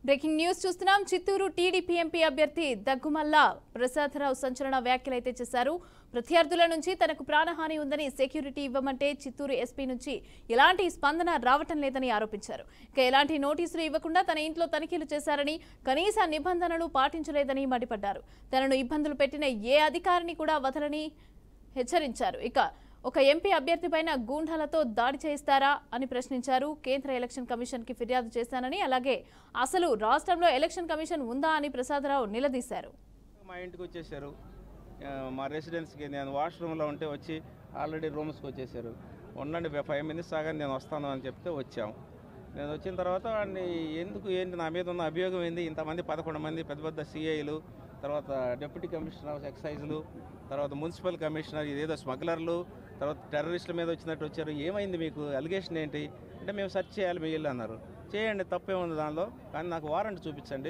breaking news చూస్తున్నాం Chittoor TDP MP అభ్యర్థి దగ్గుమల్ల ప్రసాదరావు సంచలన వ్యాఖ్యలైతే చేశారు ప్రత్యర్థుల నుంచి తనకు ప్రాణహాని ఉందని సెక్యూరిటీ ఇవ్వమంటే చిత్తూరు ఎస్పీ నుంచి ఎలాంటి స్పందన రావటం లేదని ఆరోపించారు ఇక ఎలాంటి నోటీసులు ఇవ్వకుండా తన ఇంట్లో తనిఖీలు చేశారని కనీస నిబంధనలు పాటించలేదని మండిపడ్డారు తనను ఇబ్బందులు పెట్టిన ఏ అధికారిని కూడా వదలని హెచ్చరించారు ఇక ఒక ఎంపీ అభ్యర్థి పైన గూండాలతో దాడి చేయిస్తారా అని ప్రశ్నించారు కేంద్ర ఎలక్షన్ కమిషన్ కి ఫిర్యాదు చేశానని అలాగే అసలు రాష్ట్రంలో ఎలక్షన్ కమిషన్ ఉందా అని ప్రసాదరావు నిలదీశారు మా ఇంటికి వచ్చేసారు ఆ, మా రెసిడెన్స్కి నేను వాష్రూమ్లో ఉంటే వచ్చి ఆల్రెడీ రూమ్స్కి వచ్చేసారు ఉండండి ఫైవ్ మినిట్స్ ఆగానే నేను వస్తాను అని చెప్తే వచ్చాం నేను వచ్చిన తర్వాత వాడిని ఎందుకు ఏంటి నా మీద ఉన్న అభియోగం ఏంది ఇంతమంది పదకొండు మంది పెద్ద పెద్ద సిఐలు తర్వాత డిప్యూటీ కమిషనర్ ఆఫ్ ఎక్సైజ్లు తర్వాత మున్సిపల్ కమిషనర్ ఇదేదో స్మగ్లర్లు తర్వాత టెర్రరిస్టుల మీద వచ్చినట్టు వచ్చారు ఏమైంది మీకు అలిగేషన్ ఏంటి అంటే మేము సెర్చ్ చేయాలి మీ ఇల్లు అన్నారు చేయండి తప్పే ఉంది దానిలో కానీ నాకు వారెంట్ చూపించండి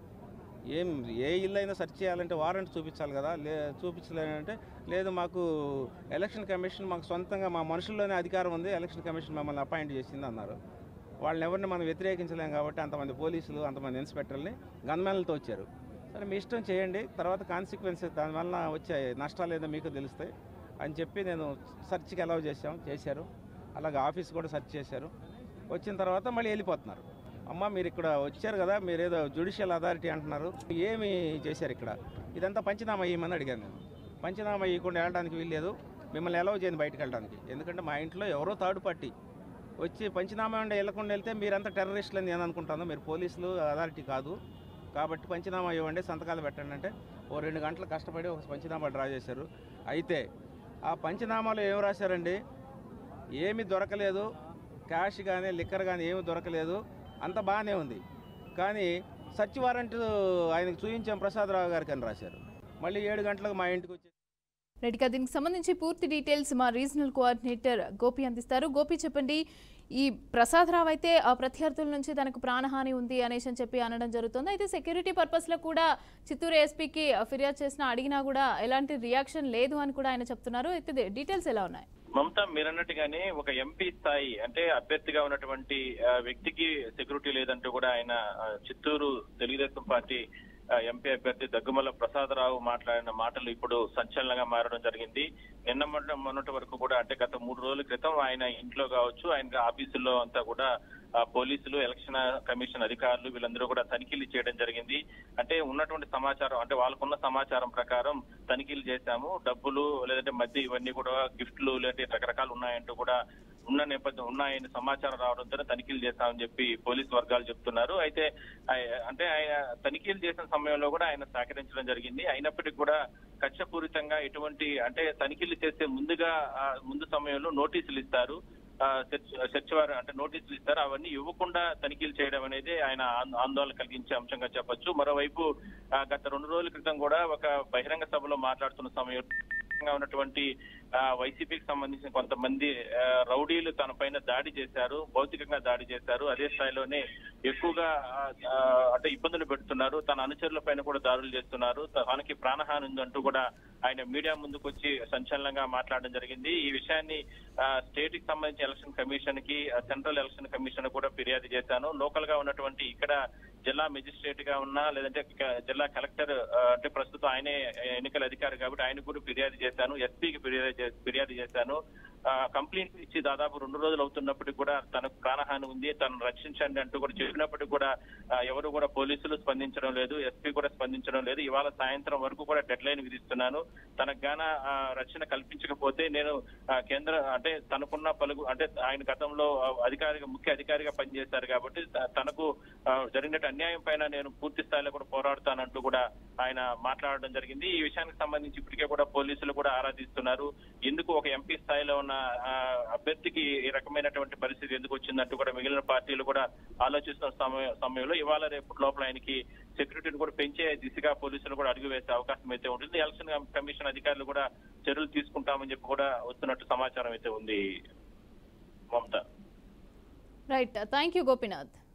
ఏం ఏ ఇల్లు అయినా సెర్చ్ చేయాలంటే వారెంట్ చూపించాలి కదా లే చూపించలేదంటే లేదు మాకు ఎలక్షన్ కమిషన్ మాకు సొంతంగా మా మనుషుల్లోనే అధికారం ఉంది ఎలక్షన్ కమిషన్ మమ్మల్ని అపాయింట్ చేసింది అన్నారు వాళ్ళని ఎవరిని మనం వ్యతిరేకించలేం కాబట్టి అంతమంది పోలీసులు అంతమంది ఇన్స్పెక్టర్ని గన్మెన్లతో వచ్చారు సరే మీ ఇష్టం చేయండి తర్వాత కాన్సిక్వెన్సెస్ దానివల్ల వచ్చే నష్టాలు ఏదో మీకు తెలుస్తాయి అని చెప్పి నేను సెర్చ్కి అలౌ చేశాం చేశారు అలాగే ఆఫీస్ కూడా సెర్చ్ చేశారు వచ్చిన తర్వాత మళ్ళీ వెళ్ళిపోతున్నారు అమ్మ మీరు ఇక్కడ వచ్చారు కదా మీరు ఏదో జ్యుడిషియల్ అథారిటీ అంటున్నారు ఏమి చేశారు ఇక్కడ ఇదంతా పంచనామా ఇవ్వమని అడిగాను నేను పంచనామా ఇవ్వకుండా వెళ్ళడానికి వీల్లేదు మిమ్మల్ని అలౌ చేయండి బయటకు వెళ్ళడానికి ఎందుకంటే మా ఇంట్లో ఎవరో థర్డ్ పార్టీ వచ్చి పంచనామా ఉండే వెళ్ళకుండా వెళ్తే మీరంతా టెర్రరిస్టులు అని నేను అనుకుంటాను మీరు పోలీసులు అథారిటీ కాదు కాబట్టి పంచనామా ఇవ్వండి సంతకాలు పెట్టండి అంటే ఓ రెండు గంటలు కష్టపడి ఒక పంచనామా డ్రా చేశారు అయితే ఆ పంచనామాలో ఏం రాశారండి ఏమీ దొరకలేదు క్యాష్ కానీ లిక్కర్ కానీ ఏమీ దొరకలేదు అంత బాగానే ఉంది కానీ సర్చ్ వారెంట్ ఆయనకు చూపించాం ప్రసాదరావు గారికి అని రాశారు మళ్ళీ ఏడు గంటలకు మా ఇంటికి వచ్చి రెడ్డిగా దీనికి సంబంధించి పూర్తి డీటెయిల్స్ మా రీజనల్ కోఆర్డినేటర్ గోపి అందిస్తారు గోపి చెప్పండి ఈ ప్రసాదరావు అయితే ఆ ప్రత్యర్థుల నుంచి తనకు ప్రాణహాని ఉంది అనేసి అని చెప్పి అనడం జరుగుతుంది అయితే సెక్యూరిటీ పర్పస్లో కూడా చిత్తూరు ఎస్పీకి ఫిర్యాదు చేసినా అడిగినా కూడా ఎలాంటి రియాక్షన్ లేదు అని కూడా ఆయన చెప్తున్నారు అయితే డీటెయిల్స్ ఎలా ఉన్నాయి మమతా మీరన్నట్టుగానే ఒక ఎంపీ స్థాయి అంటే అభ్యర్థిగా ఉన్నటువంటి ఆ, వ్యక్తికి సెక్యూరిటీ లేదంటూ కూడా ఆయన ఆ, చిత్తూరు తెలుగుదేశం పార్టీ ఆ, ఎంపీ అభ్యర్థి దగ్గుమల్ల ప్రసాదరావు మాట్లాడిన మాటలు ఇప్పుడు సంచలనంగా మారడం జరిగింది నిన్న మొన్న మొన్నటి వరకు కూడా అంటే గత మూడు రోజుల క్రితం ఆయన ఇంట్లో కావచ్చు ఆయన ఆఫీసుల్లో అంతా కూడా ఆ, పోలీసులు ఎలక్షన్ కమిషన్ అధికారులు వీళ్ళందరూ కూడా తనిఖీలు చేయడం జరిగింది అంటే ఉన్నటువంటి సమాచారం అంటే వాళ్ళకున్న సమాచారం ప్రకారం తనిఖీలు చేశాము డబ్బులు లేదంటే మధ్య ఇవన్నీ కూడా గిఫ్ట్లు లేదంటే రకరకాలు ఉన్నాయంటూ కూడా ఉన్న నేపథ్యం ఉన్నాయని సమాచారం రావడంతో తనిఖీలు చేశామని చెప్పి పోలీసు వర్గాలు చెప్తున్నారు అయితే ఆయ- అంటే ఆయన తనిఖీలు చేసిన సమయంలో కూడా ఆయన సహకరించడం జరిగింది అయినప్పటికీ కూడా కక్షపూరితంగా ఎటువంటి అంటే తనిఖీలు చేసే ముందుగా ఆ, ముందు సమయంలో నోటీసులు ఇస్తారు ఆ, సెర్చ్ సెర్చ్ వారు అంటే నోటీసులు ఇస్తారు అవన్నీ ఇవ్వకుండా తనిఖీలు చేయడం అనేది ఆయన ఆంద- ఆందోళన కలిగించే అంశంగా చెప్పొచ్చు మరోవైపు ఆ, గత రెండు రోజుల క్రితం కూడా ఒక బహిరంగ సభలో మాట్లాడుతున్న సమయంలో ఉన్నటువంటి ఆ, వైసీపీకి సంబంధించిన కొంతమంది ఆ, రౌడీలు తన పైన దాడి చేశారు భౌతికంగా దాడి చేశారు అదే స్థాయిలోనే ఎక్కువగా ఆ, ఆ, అంటే ఇబ్బందులు పెడుతున్నారు తన అనుచరుల పైన కూడా దాడులు చేస్తున్నారు తనకి ప్రాణహాని ఉందంటూ కూడా ఆయన మీడియా ముందుకు వచ్చి సంచలనంగా మాట్లాడడం జరిగింది ఈ విషయాన్ని స్టేట్ కి సంబంధించి ఎలక్షన్ కమిషన్ కి ఆ, సెంట్రల్ ఎలక్షన్ కమిషన్ కూడా ఫిర్యాదు చేశాను లోకల్ గా ఉన్నటువంటి ఇక్కడ జిల్లా మెజిస్ట్రేట్ గా ఉన్నా లేదంటే క- జిల్లా కలెక్టర్ ఆ, అంటే ప్రస్తుతం ఆయనే ఎన్నికల అధికారి కాబట్టి ఆయన కూడా ఫిర్యాదు చేశాను ఎస్పీకి ఫిర్యాదు చే- ఫిర్యాదు చేశాను కంప్లైంట్ ఇచ్చి దాదాపు రెండు రోజులు అవుతున్నప్పటికీ కూడా తనకు ప్రాణహాని ఉంది తనను రక్షించండి అంటూ కూడా చెప్పినప్పటికీ కూడా ఆ, ఎవరు కూడా పోలీసులు స్పందించడం లేదు ఎస్పీ కూడా స్పందించడం లేదు ఇవాళ సాయంత్రం వరకు కూడా డెడ్ లైన్ విధిస్తున్నాను తనకు గాన ఆ, రక్షణ కల్పించకపోతే నేను ఆ, కేంద్ర అంటే తనకున్న పలుగు అంటే ఆయన గతంలో ఆ, అధికారిగా ముఖ్య అధికారిగా పనిచేశారు కాబట్టి త- తనకు ఆ, జరిగినట్టు అన్యాయం పైన నేను పూర్తి స్థాయిలో కూడా పోరాడుతానంటూ కూడా ఆయన మాట్లాడడం జరిగింది ఈ విషయానికి సంబంధించి ఇప్పటికే కూడా పోలీసులు కూడా ఆరాధిస్తున్నారు ఎందుకు ఒక ఎంపీ స్థాయిలో ఉన్న ఆ, అభ్యర్థికి ఈ రకమైనటువంటి పరిస్థితి ఎందుకు వచ్చిందంటూ కూడా మిగిలిన పార్టీలు కూడా ఆలోచిస్తున్న సమయ- సమయంలో ఇవాళ రేపు లోపల ఆయనకి సెక్యూరిటీని కూడా పెంచే దిశగా పోలీసులు కూడా అడుగు వేసే అవకాశం అయితే ఉంటుంది ఎలక్షన్ కమిషన్ అధికారులు కూడా చర్యలు తీసుకుంటామని చెప్పి కూడా వస్తున్నట్టు సమాచారం అయితే ఉంది Mamata right thank you Gopinath